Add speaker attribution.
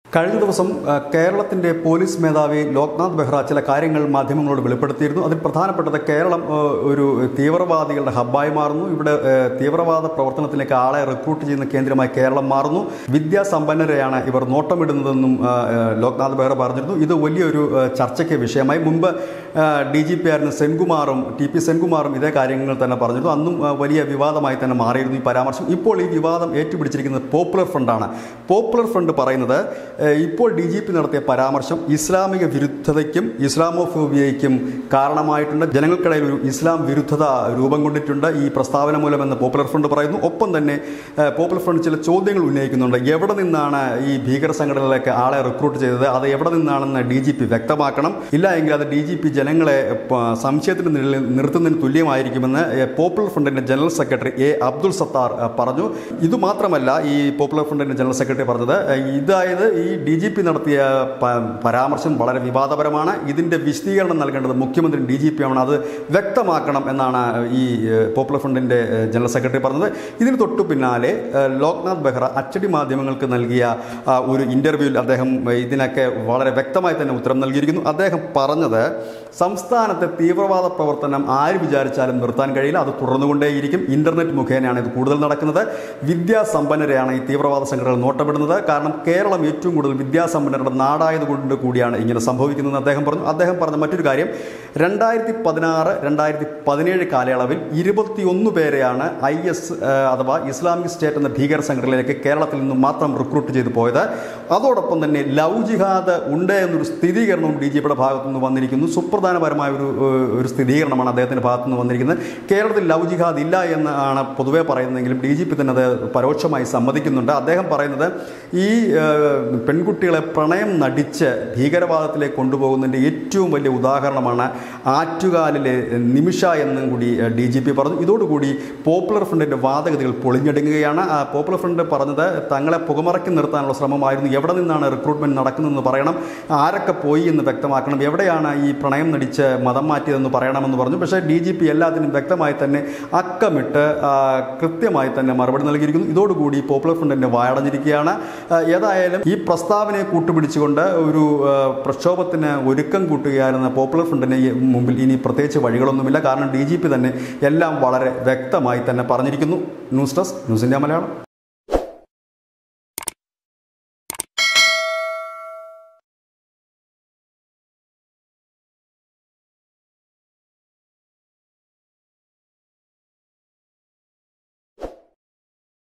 Speaker 1: കഴിഞ്ഞ ദിവസം ആ, കേരളത്തിന്റെ പോലീസ് മേധാവി ലോക്നാഥ് ബെഹ്റ ചില കാര്യങ്ങൾ മാധ്യമങ്ങളോട് വെളിപ്പെടുത്തിയിരുന്നു അതിൽ പ്രധാനപ്പെട്ടത് കേരളം ആ, ഒരു തീവ്രവാദികളുടെ ഹബ്ബായി മാറുന്നു ഇവിടെ ആ, തീവ്രവാദ പ്രവർത്തനത്തിലേക്ക് ആളെ റിക്രൂട്ട് ചെയ്യുന്ന കേന്ദ്രമായി കേരളം മാറുന്നു വിദ്യാസമ്പന്നരെയാണ് ഇവർ നോട്ടമിടുന്നതെന്നും ആ, ആ, ലോക്നാഥ് ബെഹ്റ പറഞ്ഞിരുന്നു ഇത് വലിയൊരു ആ, ചർച്ചയ്ക്ക് വിഷയമായി മുമ്പ് ഡി ജി പി ആയിരുന്ന സെൻകുമാറും ടി പി സെൻകുമാറും ഇതേ കാര്യങ്ങൾ തന്നെ പറഞ്ഞിരുന്നു അന്നും ആ, വലിയ വിവാദമായി തന്നെ മാറിയിരുന്നു ഈ പരാമർശം ഇപ്പോൾ ഈ വിവാദം ഏറ്റുപിടിച്ചിരിക്കുന്നത് പോപ്പുലർ ഫ്രണ്ടാണ് പോപ്പുലർ ഫ്രണ്ട് പറയുന്നത് ഏഹ്, ഇപ്പോൾ ഡി ജി പി നടത്തിയ പരാമർശം ഇസ്ലാമിക വിരുദ്ധതയ്ക്കും ഇസ്ലാമോഫോബിയയ്ക്കും കാരണമായിട്ടുണ്ട് ജനങ്ങൾക്കിടയിൽ ഒരു ഇസ്ലാം വിരുദ്ധത രൂപം കൊണ്ടിട്ടുണ്ട് ഈ പ്രസ്താവന മൂലമെന്ന് പോപ്പുലർ ഫ്രണ്ട് പറയുന്നു ഒപ്പം തന്നെ ഏഹ്, പോപ്പുലർ ഫ്രണ്ട് ചില ചോദ്യങ്ങൾ ഉന്നയിക്കുന്നുണ്ട് എവിടെ നിന്നാണ് ഈ ഭീകര സംഘടനകളിലേക്ക് ആളെ റിക്രൂട്ട് ചെയ്തത് അത് എവിടെ നിന്നാണെന്ന് ഡി ജി പി വ്യക്തമാക്കണം ഇല്ല എങ്കിൽ അത് ഡി ജി പി ജനങ്ങളെ പ- സംശയത്തിന് നിഴലിൽ നിർത്തുന്നതിന് തുല്യമായിരിക്കുമെന്ന് ഏഹ്, പോപ്പുലർ ഫ്രണ്ടിന്റെ general secretary A Abdul Sattar ഏഹ്, പറഞ്ഞു ഇതുമാത്രമല്ല ഈ പോപ്പുലർ ഫ്രണ്ടിന്റെ ജനറൽ സെക്രട്ടറി പറഞ്ഞത് ഏഹ്, ഇതായത് ഈ ഡി ജി പി നടത്തിയ പ- പരാമർശം വളരെ വിവാദപരമാണ് ഇതിന്റെ വിശദീകരണം നൽകേണ്ടത് മുഖ്യമന്ത്രി ഡി ജി പി ആണ് അത് വ്യക്തമാക്കണം എന്നാണ് ഈ ഏഹ്, പോപ്പുലർ ഫ്രണ്ടിന്റെ ഏഹ്, ജനറൽ സെക്രട്ടറി പറഞ്ഞത് ഇതിന് തൊട്ടു പിന്നാലെ ഏഹ്, ലോക്നാഥ് ബെഹ്റ അച്ചടി മാധ്യമങ്ങൾക്ക് നൽകിയ ആ, ഒരു ഇന്റർവ്യൂവിൽ അദ്ദേഹം ഏഹ്, ഇതിനൊക്കെ വളരെ വ്യക്തമായി തന്നെ ഉത്തരം നൽകിയിരിക്കുന്നു അദ്ദേഹം പറഞ്ഞത് സംസ്ഥാനത്തെ തീവ്രവാദ പ്രവർത്തനം ആര് വിചാരിച്ചാലും നിർത്താൻ കഴിയില്ല അത് തുടർന്നുകൊണ്ടേയിരിക്കും ഇന്റർനെറ്റ് മുഖേനയാണ് ഇത് കൂടുതൽ നടക്കുന്നത് വിദ്യാസമ്പന്നരെയാണ് ഈ തീവ്രവാദ സംഘടനകൾ നോട്ടമിടുന്നത് കാരണം കേരളം ഏറ്റവും കൂടുതൽ വിദ്യാസമ്പന്നരുടെ നാടായതുകൊണ്ട് കൂടിയാണ് ഇങ്ങനെ സംഭവിക്കുന്നതെന്ന് അദ്ദേഹം പറഞ്ഞു അദ്ദേഹം പറഞ്ഞ മറ്റൊരു കാര്യം രണ്ടായിരത്തി പതിനാറ് രണ്ടായിരത്തി പതിനേഴ് കാലയളവിൽ ഇരുപത്തിയൊന്ന് പേരെയാണ് ഐ എസ് അഥവാ ഇസ്ലാമിക് സ്റ്റേറ്റ് എന്ന ഭീകര സംഘടനയിലേക്ക് കേരളത്തിൽ നിന്നും മാത്രം റിക്രൂട്ട് ചെയ്തു പോയത് അതോടൊപ്പം തന്നെ ലവ് ജിഹാദ് ഉണ്ട് എന്നൊരു സ്ഥിരീകരണവും ഡി ജി പിയുടെ ഭാഗത്തു നിന്ന് വന്നിരിക്കുന്നു സുപ്രധാനപരമായ ഒരു ഏഹ്, ഒരു സ്ഥിരീകരണമാണ് അദ്ദേഹത്തിൻ്റെ ഭാഗത്തു നിന്ന് വന്നിരിക്കുന്നത് കേരളത്തിൽ ലവ് ജിഹാദ് ഇല്ല എന്നാണ് പൊതുവെ പറയുന്നതെങ്കിലും ഡി ജി പി തന്നെ അത് പരോക്ഷമായി സമ്മതിക്കുന്നുണ്ട് അദ്ദേഹം പറയുന്നത് ഈ ഏഹ്, പെൺകുട്ടികളെ പ്രണയം നടിച്ച് ഭീകരവാദത്തിലേക്ക് കൊണ്ടുപോകുന്നതിൻ്റെ ഏറ്റവും വലിയ ഉദാഹരണമാണ് ആറ്റുകാലിലെ നിമിഷ എന്നും കൂടി ഡി ജി പി പറഞ്ഞു ഇതോടുകൂടി പോപ്പുലർ ഫ്രണ്ടിൻ്റെ വാദഗതികൾ പൊളിഞ്ഞടുങ്ങുകയാണ് ആ, പോപ്പുലർ ഫ്രണ്ട് പറഞ്ഞത് തങ്ങളെ പുകമറക്കി നിർത്താനുള്ള ശ്രമമായിരുന്നു എവിടെ നിന്നാണ് റിക്രൂട്ട്മെന്റ് നടക്കുന്നതെന്ന് പറയണം ആരൊക്കെ പോയി എന്ന് വ്യക്തമാക്കണം എവിടെയാണ് ഈ പ്രണയം നടിച്ച് മതം മാറ്റിയതെന്ന് പറയണമെന്ന് പറഞ്ഞു പക്ഷേ ഡി ജി പി എല്ലാത്തിനും വ്യക്തമായി തന്നെ അക്കമിട്ട് ആ, കൃത്യമായി തന്നെ മറുപടി നൽകിയിരിക്കുന്നു ഇതോടുകൂടി പോപ്പുലർ ഫ്രണ്ടിൻ്റെ വായടഞ്ഞിരിക്കുകയാണ് ആ, ഏതായാലും ഈ പ്രസ്താവനയെ കൂട്ടുപിടിച്ചുകൊണ്ട് ഒരു ആ, പ്രക്ഷോഭത്തിന് ഒരുക്കം കൂട്ടുകയായിരുന്ന പോപ്പുലർ ഫ്രണ്ടിന് ഈ മുമ്പിൽ ഇനി പ്രത്യേകിച്ച് വഴികളൊന്നുമില്ല കാരണം ഡി ജി പി തന്നെ എല്ലാം വളരെ വ്യക്തമായി തന്നെ പറഞ്ഞിരിക്കുന്നു news desk news India Malayalam